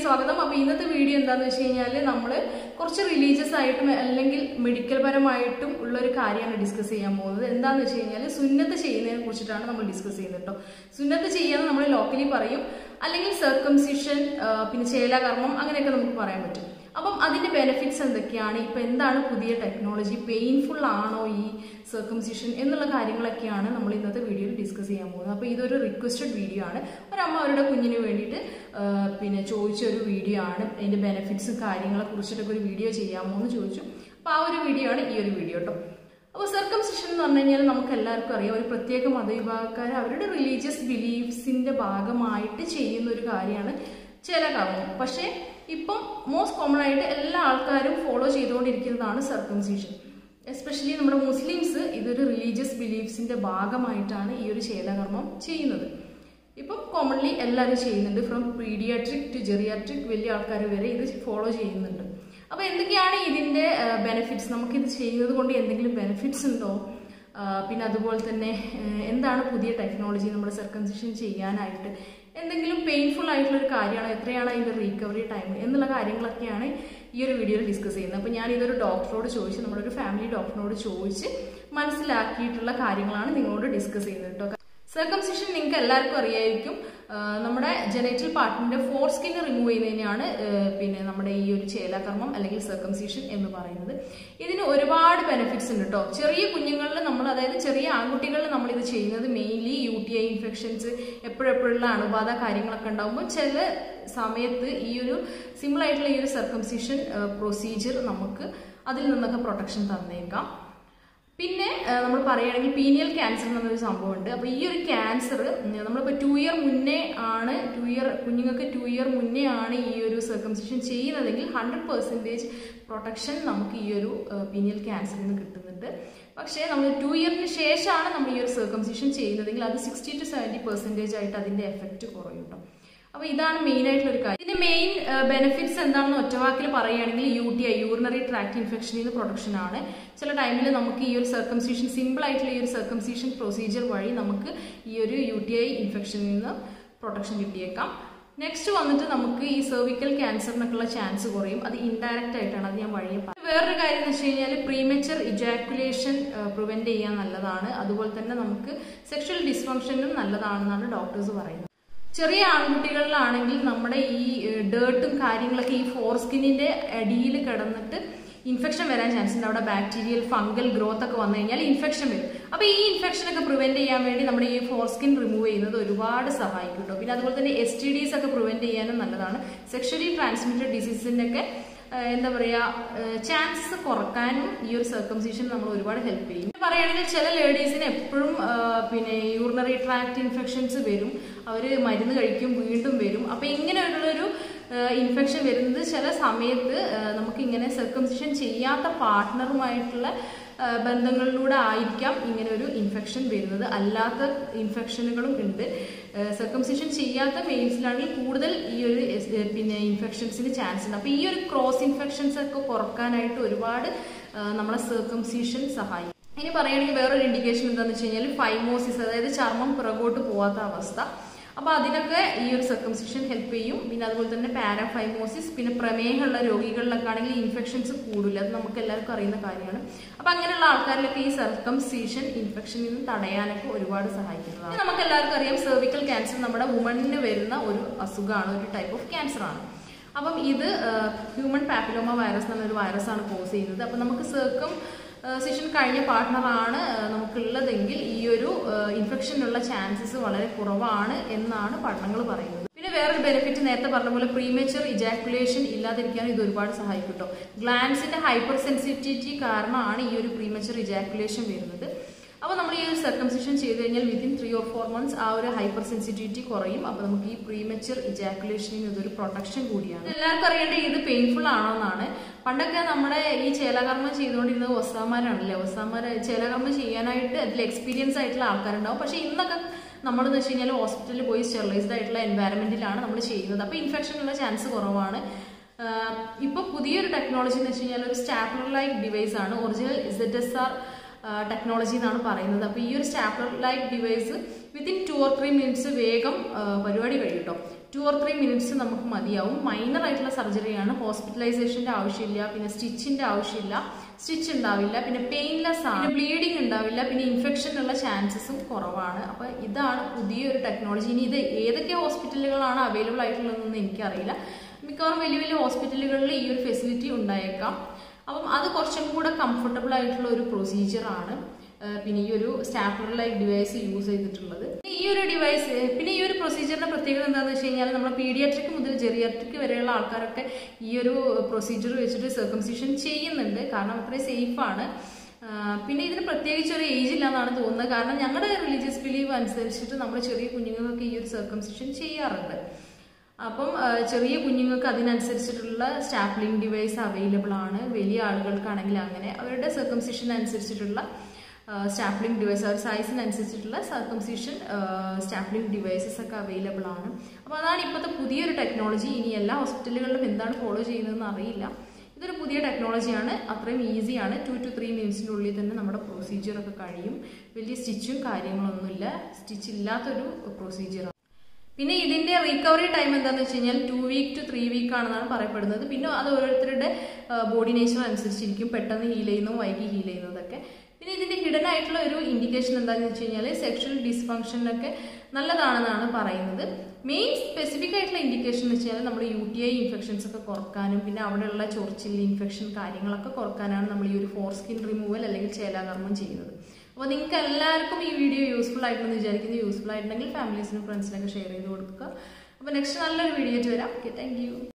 സ്വാഗതം അപ്പോൾ ഇന്നത്തെ വീഡിയോ എന്താണെന്ന് വെച്ച് കഴിഞ്ഞാൽ നമ്മൾ കുറച്ച് റിലീജിയസ് ആയിട്ടും അല്ലെങ്കിൽ മെഡിക്കൽ പരമായിട്ടും ഉള്ള ഒരു കാര്യമാണ് ഡിസ്കസ് ചെയ്യാൻ പോകുന്നത് എന്താണെന്ന് വെച്ച് കഴിഞ്ഞാൽ സുന്നത്ത് ചെയ്യുന്നതിനെ കുറിച്ചിട്ടാണ് നമ്മൾ ഡിസ്കസ് ചെയ്യുന്നത് കേട്ടോ സുന്നത്ത് ചെയ്യാന്ന് നമ്മൾ ലോക്കലി പറയും അല്ലെങ്കിൽ സർക്കംസിഷൻ പിന്നെ ചേലാകർമ്മം അങ്ങനെയൊക്കെ നമുക്ക് പറയാൻ പറ്റും അപ്പം അതിന്റെ ബെനിഫിറ്റ്സ് എന്തൊക്കെയാണ് ഇപ്പൊ എന്താണ് പുതിയ ടെക്നോളജി പെയിൻഫുൾ ആണോ ഈ സർക്കംസിഷൻ എന്നുള്ള കാര്യങ്ങളൊക്കെയാണ് നമ്മൾ ഇന്നത്തെ വീഡിയോയിൽ ഡിസ്കസ് ചെയ്യാൻ പോകുന്നത് അപ്പോൾ ഇതൊരു റിക്വസ്റ്റഡ് വീഡിയോ ആണ് ഒരമ്മ അവരുടെ കുഞ്ഞിന് വേണ്ടിയിട്ട് ആ, പിന്നെ ചോദിച്ച ഒരു വീഡിയോ ആണ് അതിന്റെ ബെനിഫിറ്റ്സും കാര്യങ്ങളെ കുറിച്ചിട്ടൊക്കെ ഒരു വീഡിയോ ചെയ്യാമോ എന്ന് ചോദിച്ചു അപ്പോൾ ആ ഒരു വീഡിയോ ആണ് ഈ ഒരു വീഡിയോ കേട്ടോ അപ്പോൾ സർക്കംസിഷൻ എന്ന് പറഞ്ഞു കഴിഞ്ഞാൽ നമുക്ക് എല്ലാവർക്കും അറിയാം ഒരു പ്രത്യേക മതവിഭാഗക്കാർ അവരുടെ റിലീജിയസ് ബിലീഫ്സിന്റെ ഭാഗമായിട്ട് ചെയ്യുന്ന ഒരു കാര്യമാണ് ചില കർമ്മം പക്ഷേ ഇപ്പം മോസ്റ്റ് കോമൺ ആയിട്ട് എല്ലാ ആൾക്കാരും ഫോളോ ചെയ്തുകൊണ്ടിരിക്കുന്നതാണ് സർക്കംസിഷൻ എസ്പെഷ്യലി നമ്മുടെ മുസ്ലിംസ് ഇതൊരു റിലീജിയസ് ബിലീഫ്സിന്റെ ഭാഗമായിട്ടാണ് ഈ ഒരു ചേലകർമ്മം ചെയ്യുന്നത് ഇപ്പം കോമൺലി എല്ലാവരും ചെയ്യുന്നുണ്ട് ഫ്രം പീഡിയാട്രിക് ടു ജെറിയാട്രിക് വലിയ ആൾക്കാർ വരെ ഇത് ഫോളോ ചെയ്യുന്നുണ്ട് അപ്പോൾ എന്തൊക്കെയാണ് ഇതിന്റെ ബെനിഫിറ്റ്സ് നമുക്കിത് ചെയ്യുന്നത് കൊണ്ട് എന്തെങ്കിലും ബെനിഫിറ്റ്സ് ഉണ്ടോ ആ, പിന്നെ അതുപോലെ തന്നെ ഏഹ്, എന്താണ് പുതിയ ടെക്നോളജി നമ്മുടെ സർക്കംസിഷൻ ചെയ്യാനായിട്ട് എന്തെങ്കിലും പെയിൻഫുൾ ആയിട്ടുള്ള ഒരു കാര്യമാണോ എത്രയാണ് അതിന്റെ റീകവറി ടൈം എന്നുള്ള കാര്യങ്ങളൊക്കെയാണ് ഈ ഒരു വീഡിയോയിൽ ഡിസ്കസ് ചെയ്യുന്നത് അപ്പോൾ ഞാൻ ഇതൊരു ഡോക്ടറോട് ചോദിച്ച് നമ്മുടെ ഒരു ഫാമിലി ഡോക്ടറിനോട് ചോദിച്ച് മനസ്സിലാക്കിയിട്ടുള്ള കാര്യങ്ങളാണ് നിങ്ങളോട് ഡിസ്കസ് ചെയ്യുന്നത് കേട്ടോ സർക്കംസിഷൻ നിങ്ങൾക്ക് എല്ലാവർക്കും അറിയായിരിക്കും ആ, നമ്മുടെ ജനറ്റൽ പാർട്ടിന്റെ ഫോർ സ്കിൻ റിമൂവ് ചെയ്യുന്നതിനാണ് ആ, പിന്നെ നമ്മുടെ ഈ ഒരു ചേലാകർമ്മം അല്ലെങ്കിൽ സർക്കംസിഷൻ എന്ന് പറയുന്നത് ഇതിന് ഒരുപാട് ബെനിഫിറ്റ്സ് ഉണ്ട് കേട്ടോ ചെറിയ കുഞ്ഞുങ്ങളിൽ നമ്മൾ അതായത് ചെറിയ ആൺകുട്ടികളിൽ നമ്മൾ ഇത് ചെയ്യുന്നത് mainly U T I infections എപ്പോഴെപ്പോഴുള്ള അണുബാധ കാര്യങ്ങളൊക്കെ ഉണ്ടാകുമ്പോൾ ചില സമയത്ത് ഈ ഒരു സിമ്പിൾ ആയിട്ടുള്ള ഈ ഒരു സർക്കംസിഷൻ പ്രൊസീജിയർ നമുക്ക് അതിൽ നിന്നൊക്കെ പ്രൊട്ടക്ഷൻ തന്നേക്കാം പിന്നെ നമ്മൾ പറയുകയാണെങ്കിൽ പീനിയൽ ക്യാൻസർ എന്നൊരു സംഭവമുണ്ട് അപ്പോൾ ഈ ഒരു ക്യാൻസർ നമ്മളിപ്പോൾ ടു ഇയർ മുന്നേ ആണ് ടു ഇയർ കുഞ്ഞുങ്ങൾക്ക് ടു ഇയർ മുന്നേ ആണ് ഈ ഒരു സർക്കംസിഷൻ ചെയ്യുന്നതെങ്കിൽ ഹൺഡ്രഡ് പെർസെൻറ്റേജ് പ്രൊട്ടക്ഷൻ നമുക്ക് ഈ ഒരു പീനിയൽ ക്യാൻസറിൽ നിന്ന് കിട്ടുന്നുണ്ട് പക്ഷേ നമ്മൾ ടു ഇയറിന് ശേഷമാണ് നമ്മൾ ഈ ഒരു സർക്കംസിഷൻ ചെയ്യുന്നതെങ്കിൽ അത് സിക്സ്റ്റി ടു സെവൻറ്റി പെർസെൻറ്റേജ് ആയിട്ട് അതിൻ്റെ എഫക്റ്റ് കുറയും കേട്ടോ അപ്പോൾ ഇതാണ് മെയിൻ ആയിട്ടുള്ള ഒരു കാര്യം ഇതിന്റെ മെയിൻ ബെനിഫിറ്റ്സ് എന്താണെന്ന് ഒറ്റവാക്കിൽ പറയുകയാണെങ്കിൽ U T I urinary tract ഇൻഫെക്ഷനിൽ നിന്ന് പ്രൊട്ടക്ഷൻ ആണ് ചില ടൈമിൽ നമുക്ക് ഈ ഒരു സർക്കംസീഷൻ സിമ്പിൾ ആയിട്ടുള്ള ഈ ഒരു സർക്കംസീഷൻ പ്രൊസീജിയർ വഴി നമുക്ക് ഈ ഒരു യു ടി ഐ ഇൻഫെക്ഷനിൽ നിന്ന് പ്രൊട്ടക്ഷൻ കിട്ടിയേക്കാം നെക്സ്റ്റ് വന്നിട്ട് നമുക്ക് ഈ സെർവിക്കൽ ക്യാൻസറിനൊക്കെയുള്ള ചാൻസ് കുറയും അത് ഇൻഡയറക്റ്റ് ആയിട്ടാണ് അത് ഞാൻ വഴിയെ പറഞ്ഞത്. വേറൊരു കാര്യം എന്ന് വെച്ച് കഴിഞ്ഞാൽ പ്രീമച്ചർ ഇജാക്കുലേഷൻ പ്രിവെന്റ് ചെയ്യാൻ നല്ലതാണ് അതുപോലെ തന്നെ നമുക്ക് സെക്ഷൽ ഡിസ്ഫങ്ഷനും നല്ലതാണെന്നാണ് ഡോക്ടേഴ്സ് പറയുന്നത് ചെറിയ ആൺകുട്ടികളിലാണെങ്കിൽ നമ്മുടെ ഈ ഡേർട്ടും കാര്യങ്ങളൊക്കെ ഈ ഫോർ സ്കിന്നിന്റെ അടിയിൽ കിടന്നിട്ട് ഇൻഫെക്ഷൻ വരാൻ ചാൻസ് ഉണ്ട് അവിടെ ബാക്ടീരിയൽ ഫംഗൽ ഗ്രോത്ത് ഒക്കെ വന്നു കഴിഞ്ഞാൽ ഇൻഫെക്ഷൻ വരും അപ്പൊ ഈ ഇൻഫെക്ഷൻ ഒക്കെ പ്രിവെന്റ് ചെയ്യാൻ വേണ്ടി നമ്മുടെ ഈ ഫോർ സ്കിൻ റിമൂവ് ചെയ്യുന്നത് ഒരുപാട് സഹായിക്കും കേട്ടോ പിന്നെ അതുപോലെ തന്നെ എസ് ടി ഡീസ് ഒക്കെ പ്രിവെന്റ് ചെയ്യാനും നല്ലതാണ് സെക്ഷലി ട്രാൻസ്മിറ്റഡ് ഡിസീസിന്റെ ഒക്കെ ഏഹ് എന്താ പറയാ ചാൻസസ് കുറക്കാനും ഈ ഒരു സർക്കംസിഷൻ നമ്മൾ ഒരുപാട് ഹെൽപ്പ് ചെയ്യും പിന്നെ പറയുകയാണെങ്കിൽ ചില ലേഡീസിന് എപ്പോഴും പിന്നെ യൂറിനറി ട്രാക്ട് ഇൻഫെക്ഷൻസ് വരും അവർ മരുന്ന് കഴിക്കും വീണ്ടും വരും അപ്പൊ ഇങ്ങനെയുള്ളൊരു ഇൻഫെക്ഷൻ വരുന്നത് ചില സമയത്ത് ഏഹ് നമുക്ക് ഇങ്ങനെ സർക്കംസിഷൻ ചെയ്യാത്ത പാർട്ട്ണറുമായിട്ടുള്ള ഏഹ് ബന്ധങ്ങളിലൂടെ ആയിരിക്കാം ഇങ്ങനെ ഒരു ഇൻഫെക്ഷൻ വരുന്നത് അല്ലാത്ത ഇൻഫെക്ഷനുകളും ഉണ്ട് സർക്കംസിഷൻ ചെയ്യാത്ത മെയിൽസിലാണെങ്കിൽ കൂടുതൽ ഈ ഒരു എസ്- ഏഹ് പിന്നെ ഇൻഫെക്ഷൻസിന് ചാൻസ് ഉണ്ട് അപ്പൊ ഈ ഒരു ക്രോസ് ഇൻഫെക്ഷൻസ് ഒക്കെ കുറക്കാനായിട്ട് ഒരുപാട് ഏഹ് നമ്മളെ സർക്കംസിഷൻ സഹായിക്കും ഇനി പറയുകയാണെങ്കിൽ വേറൊരു ഇൻഡിക്കേഷൻ എന്താണെന്ന് വെച്ച് കഴിഞ്ഞാൽ ഫൈമോസിസ് അതായത് ചർമ്മം പുറകോട്ട് പോവാത്ത അവസ്ഥ അപ്പൊ അതിനൊക്കെ ഈ ഒരു സർക്കംസിഷൻ ഹെൽപ്പ് ചെയ്യും പിന്നെ അതുപോലെ തന്നെ പാരാഫൈമോസിസ് പിന്നെ പ്രമേഹമുള്ള രോഗികളിലൊക്കെ ആണെങ്കിൽ ഇൻഫെക്ഷൻസ് കൂടില്ല അത് നമുക്ക് എല്ലാവർക്കും അറിയുന്ന കാര്യമാണ് അപ്പൊ അങ്ങനെയുള്ള ആൾക്കാരിലൊക്കെ ഈ സർക്കംസീഷൻ ഇൻഫെക്ഷനിൽ നിന്ന് തടയാനൊക്കെ ഒരുപാട് സഹായിക്കുന്നതാണ് നമുക്ക് എല്ലാവർക്കും അറിയാം സെർവിക്കൽ ക്യാൻസർ നമ്മുടെ വുമണിന് വരുന്ന ഒരു അസുഖമാണ് ഒരു ടൈപ്പ് ഓഫ് ക്യാൻസർ ആണ് അപ്പം ഇത് ഹ്യൂമൻ പാപ്പിലോമ വൈറസ് എന്നൊരു വൈറസ് ആണ് കോസ് ചെയ്യുന്നത് അപ്പം നമുക്ക് സർക്കം സെഷൻ കഴിഞ്ഞ പാർട്ട്ണറാണ് നമുക്കുള്ളതെങ്കിൽ ഈ ഒരു ഇൻഫെക്ഷനുള്ള ചാൻസസ് വളരെ കുറവാണ് എന്നാണ് പഠനങ്ങൾ പറയുന്നത് പിന്നെ വേറൊരു ബെനിഫിറ്റ് നേരത്തെ പറഞ്ഞ പോലെ പ്രീമേച്ചർ ഇജാക്കുലേഷൻ ഇല്ലാതിരിക്കാൻ ഇത് ഒരുപാട് സഹായിക്കും കേട്ടോ ഗ്ലാൻസിന്റെ ഹൈപ്പർ സെൻസിറ്റിവിറ്റി കാരണമാണ് ഈ ഒരു പ്രീമേച്ചർ ഇജാക്കുലേഷൻ വരുന്നത് അപ്പോൾ നമ്മൾ ഈ ഒരു സർക്കംസിഷൻ ചെയ്ത് കഴിഞ്ഞാൽ within three or four months ആ ഒരു ഹൈപ്പർ സെൻസിറ്റിവിറ്റി കുറയും അപ്പോൾ നമുക്ക് ഈ പ്രീമച്ചർ ഇജാക്കുലേഷനിൽ ഇതൊരു പ്രൊട്ടക്ഷൻ കൂടിയാണ് എല്ലാവർക്കും അറിയേണ്ടത് ഇത് പെയിൻഫുൾ ആണോ എന്നാണ് പണ്ടൊക്കെ നമ്മുടെ ഈ ചേലകർമ്മം ചെയ്തുകൊണ്ടിരുന്നത് ഒസാമാരാണല്ലേ ഒസാമാർ ചേലകർമ്മം ചെയ്യാനായിട്ട് അതിൽ എക്സ്പീരിയൻസ് ആയിട്ടുള്ള ആൾക്കാരുണ്ടാവും പക്ഷേ ഇന്നൊക്കെ നമ്മളെന്ന് വെച്ച് കഴിഞ്ഞാൽ ഹോസ്പിറ്റലിൽ പോയി സ്റ്റെറിലൈസ്ഡ് ആയിട്ടുള്ള എൻവയറമെന്റിലാണ് നമ്മൾ ചെയ്യുന്നത് അപ്പോൾ ഇൻഫെക്ഷനുള്ള ചാൻസ് കുറവാണ് ഇപ്പൊ പുതിയൊരു ടെക്നോളജി എന്ന് വെച്ച് കഴിഞ്ഞാൽ ഒരു സ്റ്റാപ്ലർ ലൈക്ക് ഡിവൈസ് ആണ് original Z S R technology എന്നാണ് പറയുന്നത് അപ്പോൾ ഈ ഒരു stapler like device within two or three minutes വേഗം ആ, പരിപാടി കഴിയും കേട്ടോ ടു ഓർ ത്രീ മിനിറ്റ്സ് നമുക്ക് മതിയാവും മൈനർ ആയിട്ടുള്ള സർജറിയാണ് ഹോസ്പിറ്റലൈസേഷൻ്റെ ആവശ്യമില്ല പിന്നെ സ്റ്റിച്ചിൻ്റെ ആവശ്യമില്ല സ്റ്റിച്ച് ഉണ്ടാവില്ല പിന്നെ പെയിൻലെസ് ആണ് ബ്ലീഡിങ് ഉണ്ടാവില്ല പിന്നെ ഇൻഫെക്ഷൻ ഉള്ള ചാൻസസും കുറവാണ് അപ്പോൾ ഇതാണ് പുതിയൊരു ടെക്നോളജി ഇനി ഇത് ഏതൊക്കെ ഹോസ്പിറ്റലുകളാണ് അവൈലബിൾ ആയിട്ടുള്ളതെന്നൊന്നും എനിക്കറിയില്ല മിക്കവാറും വലിയ വലിയ ഹോസ്പിറ്റലുകളിൽ ഈ ഒരു ഫെസിലിറ്റി ഉണ്ടായേക്കാം അപ്പം അത് കുറച്ചും കൂടെ കംഫർട്ടബിൾ ആയിട്ടുള്ള ഒരു പ്രൊസീജിയറാണ് പിന്നെ ഈ ഒരു സ്റ്റാപ്ലർ ലൈക്ക് ഡിവൈസ് യൂസ് ചെയ്തിട്ടുള്ളത് ഈ ഒരു ഡിവൈസ് പിന്നെ ഈ ഒരു പ്രൊസീജിയറിന്റെ പ്രത്യേകത എന്താണെന്ന് വെച്ച് കഴിഞ്ഞാൽ നമ്മൾ പീഡിയാട്രിക് മുതൽ ജെറിയാട്രിക് വരെയുള്ള ആൾക്കാരൊക്കെ ഈ ഒരു പ്രൊസീജിയർ വെച്ചിട്ട് സർക്കംസിഷൻ ചെയ്യുന്നുണ്ട് കാരണം അത്രയും സേഫാണ് പിന്നെ ഇതിന് പ്രത്യേകിച്ച് ഒരു ഏജ് ഇല്ലാന്നാണ് തോന്നുന്നത് കാരണം ഞങ്ങളുടെ റിലീജിയസ് ബിലീവ് അനുസരിച്ചിട്ട് നമ്മൾ ചെറിയ കുഞ്ഞുങ്ങൾക്കൊക്കെ ഈ ഒരു സർക്കംസിഷൻ ചെയ്യാറുണ്ട് അപ്പം ആ, ചെറിയ കുഞ്ഞുങ്ങൾക്ക് അതിനനുസരിച്ചിട്ടുള്ള സ്റ്റാപ്ലിംഗ് ഡിവൈസ് അവൈലബിൾ ആണ് വലിയ ആളുകൾക്കാണെങ്കിൽ അങ്ങനെ അവരുടെ സർക്കംസിഷൻ അനുസരിച്ചിട്ടുള്ള സ്റ്റാപ്ലിംഗ് ഡിവൈസ് അവർ സൈസിനനുസരിച്ചിട്ടുള്ള സർക്കംസിഷൻ സ്റ്റാപ്ലിംഗ് ഡിവൈസസ് ഒക്കെ അവൈലബിൾ ആണ് അപ്പോൾ അതാണ് ഇപ്പോഴത്തെ പുതിയൊരു ടെക്നോളജി ഇനി എല്ലാ ഹോസ്പിറ്റലുകളിലും എന്താണ് ഫോളോ ചെയ്യുന്നതെന്ന് അറിയില്ല ഇതൊരു പുതിയ ടെക്നോളജിയാണ് അത്രയും ഈസിയാണ് ടു ടു ത്രീ മിനിറ്റ്സിൻ്റെ ഉള്ളിൽ തന്നെ നമ്മുടെ പ്രൊസീജിയർ ഒക്കെ കഴിയും വലിയ സ്റ്റിച്ചും കാര്യങ്ങളൊന്നുമില്ല സ്റ്റിച്ച് ഇല്ലാത്തൊരു പ്രൊസീജിയറാണ് പിന്നെ ഇതിന്റെ റിക്കവറി ടൈം എന്താണെന്ന് വെച്ച് കഴിഞ്ഞാൽ two week two three week ആണെന്നാണ് പറയപ്പെടുന്നത് പിന്നെ അത് ഓരോരുത്തരുടെ ബോഡി നേച്ചർ അനുസരിച്ചിരിക്കും പെട്ടെന്ന് ഹീൽ ചെയ്യുന്നതും വൈകി ഹീൽ ചെയ്യുന്നതൊക്കെ പിന്നെ ഇതിന്റെ ഹിഡൻ ആയിട്ടുള്ള ഒരു ഇൻഡിക്കേഷൻ എന്താണെന്ന് വെച്ച് കഴിഞ്ഞാൽ സെക്ഷൽ ഡിസ്ഫങ്ഷനൊക്കെ നല്ലതാണെന്നാണ് പറയുന്നത് മെയിൻ സ്പെസിഫിക് ആയിട്ടുള്ള ഇൻഡിക്കേഷൻ എന്ന് വെച്ച് കഴിഞ്ഞാൽ നമ്മൾ യു ടി ഐ ഇൻഫെക്ഷൻസ് ഒക്കെ കുറക്കാനും പിന്നെ അവിടെയുള്ള ചൊറിച്ചിൽ ഇൻഫെക്ഷൻ കാര്യങ്ങളൊക്കെ കുറക്കാനാണ് നമ്മൾ ഈ ഒരു ഫോർ സ്കിൻ റിമൂവൽ അല്ലെങ്കിൽ ചേലാകർമ്മം ചെയ്യുന്നത് അപ്പോൾ നിങ്ങൾക്ക് എല്ലാവർക്കും ഈ വീഡിയോ യൂസ്ഫുൾ ആയിട്ടുണ്ടെന്ന് വിചാരിക്കുന്നു യൂസ്ഫുൾ ആയിട്ടുണ്ടെങ്കിൽ ഫാമിലീസിനും ഫ്രണ്ട്സിനൊക്കെ ഷെയർ ചെയ്ത് കൊടുക്കുക അപ്പോൾ നെക്സ്റ്റ് നല്ലൊരു വീഡിയോ ആയിട്ട് വരാം ഓക്കെ താങ്ക് യു